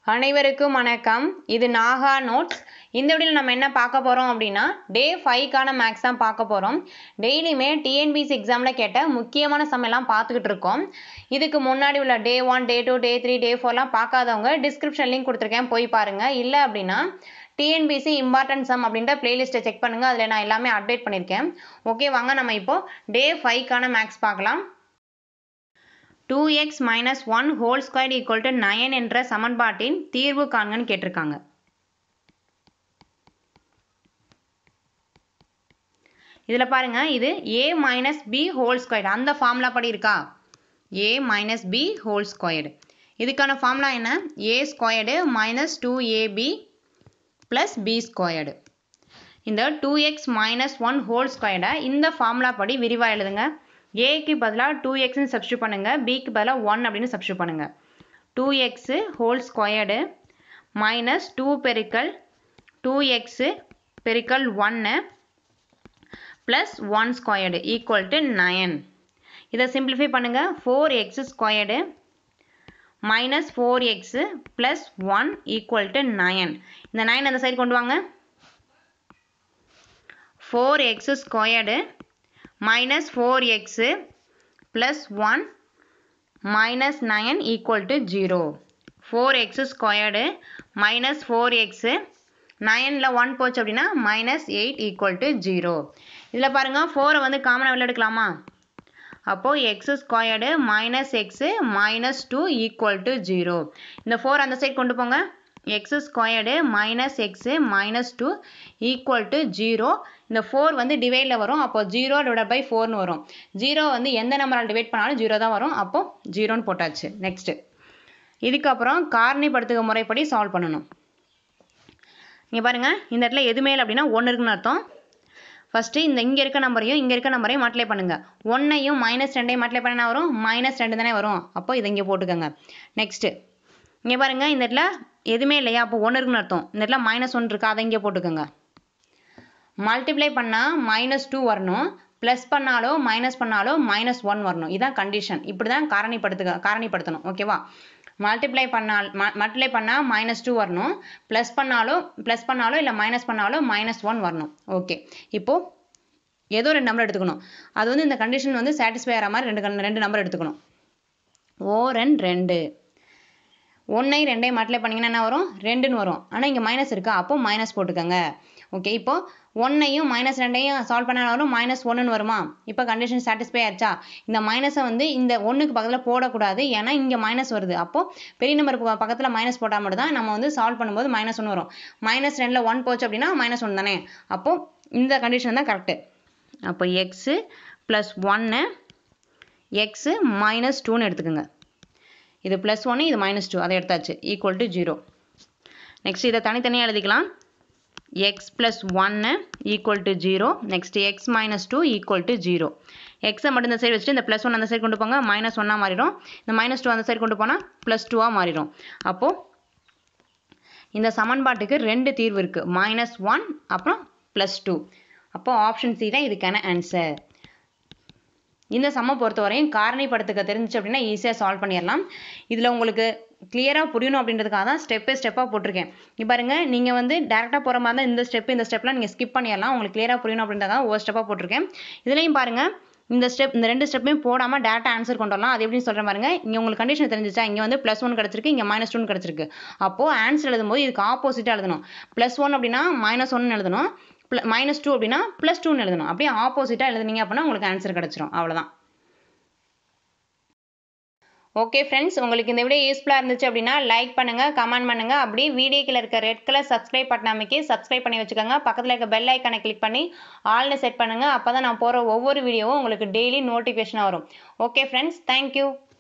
அனைவருக்கும் வணக்கம் இது நாகா நோட்ஸ் இந்த வீடியோவில் நம்ம என்ன பார்க்க போகிறோம் அப்படின்னா டே ஃபைவ்க்கான மேக்ஸ் தான் பார்க்க போகிறோம் டெய்லியுமே டிஎன்பிசி எக்ஸாமில் கேட்ட முக்கியமான சம் எல்லாம் பார்த்துக்கிட்டு இருக்கோம் இதுக்கு முன்னாடி உள்ள day one day two day three day ஃபோர்லாம் பார்க்காதவங்க டிஸ்கிரிப்ஷன் லிங்க் கொடுத்துருக்கேன் போய் பாருங்கள் இல்லை அப்படின்னா டிஎன்பிசி இம்பார்ட்டன்ட் சம் அப்படின்ற பிளேலிஸ்ட்டை செக் பண்ணுங்கள் அதில் நான் எல்லாமே அப்டேட் பண்ணியிருக்கேன் ஓகே வாங்க நம்ம இப்போ டே ஃபைவ்க்கான மேக்ஸ் பார்க்கலாம் two x minus one whole square equal to nine என்ற சமன்பாட்டின் தீர்வு காண்கன்னு கேட்டிருக்காங்க இதில் பாருங்க இது a minus b whole squared அந்த ஃபார்முலா படி இருக்கா a minus b whole squared இதுக்கான ஃபார்முலா என்ன a squared minus two a b plus b squared இந்த two x minus one whole ஸ்கொயர்டை இந்த ஃபார்முலா படி விரிவாக எழுதுங்க ஏக்கு பதிலாக டூ எக்ஸ்னு சப்ஸ்டியூட் பண்ணுங்கள் பிக்கு பதிலாக ஒன் அப்படின்னு சப்ஸ்டியூட் பண்ணுங்கள் two x whole squared minus two பெருக்கல் டூ எக்ஸு பெருக்கல் ஒன்று plus one squared equal to nine இதை சிம்பிளிஃபை பண்ணுங்கள் four x squared minus four x plus one equal to nine இந்த நயன் அந்த சைடு கொண்டு வாங்க four x squared minus 4x plus 1 minus 9 equal to 0. 4x squared minus 4x 9ல 1 போச்சு அப்படின்னா minus 8 equal to 0. இதில் பாருங்க 4 வந்து காமனாக வெளில எடுக்கலாமா அப்போது x squared minus x minus two equal to zero இந்த ஃபோர் அந்த சைட் கொண்டு போங்க x squared minus x minus two equal to zero இந்த ஃபோர் வந்து டிவைடில் வரும் அப்போ ஜீரோ டிவைட் பை ஃபோர்னு வரும் ஜீரோ வந்து எந்த நம்பரால் டிவைட் பண்ணாலும் ஜீரோ தான் வரும் அப்போ ஜீரோன்னு போட்டாச்சு நெக்ஸ்ட்டு இதுக்கப்புறம் காரணிப்படுத்துக முறைப்படி சால்வ் பண்ணணும் இங்கே பாருங்கள் இந்த இடத்துல எது மேல் அப்படின்னா ஒன்று இருக்குன்னு அர்த்தம் ஃபஸ்ட்டு இந்த இங்கே இருக்க நம்பரையும் இங்கே இருக்க நம்பரையும் மல்டிப்ளை பண்ணுங்கள் ஒன்னையும் மைனஸ் ரெண்டையும் மல்டிப்ளை பண்ணா வரும் மைனஸ் ரெண்டு தானே வரும் அப்போ இதை இங்கே போட்டுக்கோங்க நெக்ஸ்ட்டு இங்கே பாருங்கள் இந்த இடத்துல எதுவுமே இல்லையா அப்போ ஒன்று இருக்குன்னு அர்த்தம் இந்த இடத்துல மைனஸ் ஒன்று இருக்கா அதை இங்கே போட்டுக்கோங்க மல்டிப்ளை பண்ணால் மைனஸ் டூ வரணும் ப்ளஸ் பண்ணாலும் மைனஸ் பண்ணாலும் மைனஸ் ஒன் வரணும் இதான் கண்டிஷன் இப்படி தான் காரணிப்படுத்துக காரணிப்படுத்தணும் ஓகேவா மல்டிப்ளை பண்ணால் மல்டிப்ளை பண்ணால் மைனஸ் டூ வரணும் ப்ளஸ் பண்ணாலும் ப்ளஸ் பண்ணாலும் இல்லை மைனஸ் பண்ணாலும் மைனஸ் ஒன் வரணும் ஓகே இப்போது ஏதோ ரெண்டு நம்பர் எடுத்துக்கணும் அது வந்து இந்த கண்டிஷன் வந்து சாட்டிஸ்ஃபை ஆகிற மாதிரி ரெண்டு ரெண்டு நம்பர் எடுத்துக்கணும் ஓ ரெண்டு ரெண்டு ஒன்றையும் ரெண்டையும் மல்டிப்ளை பண்ணிங்கன்னா என்ன வரும் ரெண்டுன்னு வரும் ஆனால் இங்கே மைனஸ் இருக்கா அப்போ மைனஸ் போட்டுக்கோங்க ஓகே இப்போ ஒன்னையும் மைனஸ் ரெண்டையும் சால்வ் பண்ண வரும் மைனஸ் ஒன்றுன்னு வருமா இப்போ கண்டிஷன் சாட்டிஸ்ஃபை ஆச்சா இந்த மைனஸை வந்து இந்த ஒன்றுக்கு பக்கத்தில் போடக்கூடாது ஏன்னா இங்கே மைனஸ் வருது அப்போது பெரிய நம்பர் பக்கத்தில் மைனஸ் போட்டால் மட்டும் தான் நம்ம வந்து சால்வ் பண்ணும்போது மைனஸ் ஒன்று வரும் மைனஸ் ரெண்டில் ஒன் போச்சு அப்படின்னா மைனஸ் ஒன் தானே அப்போது இந்த கண்டிஷன் தான் கரெக்டு அப்போ எக்ஸு ப்ளஸ் ஒன்று எக்ஸு மைனஸ் டூன்னு எடுத்துக்கோங்க இது ப்ளஸ் ஒன்று இது மைனஸ் டூ அதை எடுத்தாச்சு ஈக்குவல் டு ஜீரோ நெக்ஸ்ட் இதை தனித்தனியாக எழுதிக்கலாம் எக்ஸ் ப்ளஸ் ஒன்று equal to zero next x minus two equal to zero எக்ஸை மட்டும் இந்த சைடு வச்சுட்டு இந்த ப்ளஸ் ஒன் அந்த சைடு கொண்டு போங்க மைனஸ் ஒன்னாக மாறிடும் இந்த மைனஸ் டூ அந்த சைடு கொண்டு போனால் ப்ளஸ் டூவாக மாறிடும் அப்போது இந்த சமன்பாட்டுக்கு ரெண்டு தீர்வு இருக்குது மைனஸ் ஒன் அப்புறம் ப்ளஸ் டூ அப்போது ஆப்ஷன் சி தான் இதுக்கான ஆன்சர் இந்த சம்ம பொறுத்தவரையும் காரணிப்படுத்துக்க தெரிஞ்சிச்சு அப்படின்னா ஈஸியாக சால்வ் பண்ணிடலாம் இதில் உங்களுக்கு கிளியராக புரியணும் அப்படின்றதுக்காக தான் ஸ்டெப் பை ஸ்டெப்பாக போட்டிருக்கேன் இப்போ பாருங்க நீங்கள் வந்து டேரெக்டாக போகிற மாதிரி தான் இந்த ஸ்டெப் இந்த ஸ்டெப்லாம் நீங்கள் ஸ்கிப் பண்ணிடலாம் உங்களுக்கு கிளியராக புரியணும் அப்படின்றதுக்காக ஒரு ஸ்டெப்பாக போட்டிருக்கேன் இதுலையும் பாருங்கள் இந்த ஸ்டெப் இந்த ரெண்டு ஸ்டெப்பையும் போடாமல் டேட்டா ஆன்சர் கொண்டு வரலாம் அது எப்படின்னு சொல்கிற பாருங்க இங்கே உங்களுக்கு கண்டிஷன் தெரிஞ்சிச்சா இங்கே வந்து ப்ளஸ் ஒன் கிடச்சிருக்கு இங்கே மைனஸ் டூன் கிடச்சிருக்கு அப்போது ஆன்சர் எழுதும்போது இதுக்கு ஆப்போசிட்டாக எழுதணும் ப்ளஸ் ஒன் அப்படின்னா மைனஸ் ஒன் எழுதணும் மைனஸ் டூ அப்படின்னா ப்ளஸ் டூன்னு எழுதணும் அப்படியே ஆப்போசிட்டாக எழுதுனீங்க அப்படின்னா உங்களுக்கு ஆன்சர் கிடச்சிரும் அவ்வளோதான் ஓகே ஃப்ரெண்ட்ஸ் உங்களுக்கு இந்த வீடியோ யூஸ்ஃபுல்லாக இருந்துச்சு அப்படின்னா லைக் பண்ணுங்கள் கமெண்ட் பண்ணுங்கள் அப்படியே வீடியோக்கில் இருக்க ரெட் கலர் சப்ஸ்கிரைப் பட்டன் அமைக்கி சப்ஸ்கிரைப் பண்ணி வச்சுக்கோங்க பக்கத்தில் இருக்க பெல் ஐக்கானை கிளிக் பண்ணி ஆல்னு செட் பண்ணுங்கள் அப்போ தான் நான் போகிற ஒவ்வொரு வீடியோவும் உங்களுக்கு டெய்லி நோட்டிஃபிகேஷனாக வரும் ஓகே ஃப்ரெண்ட்ஸ் தேங்க்யூ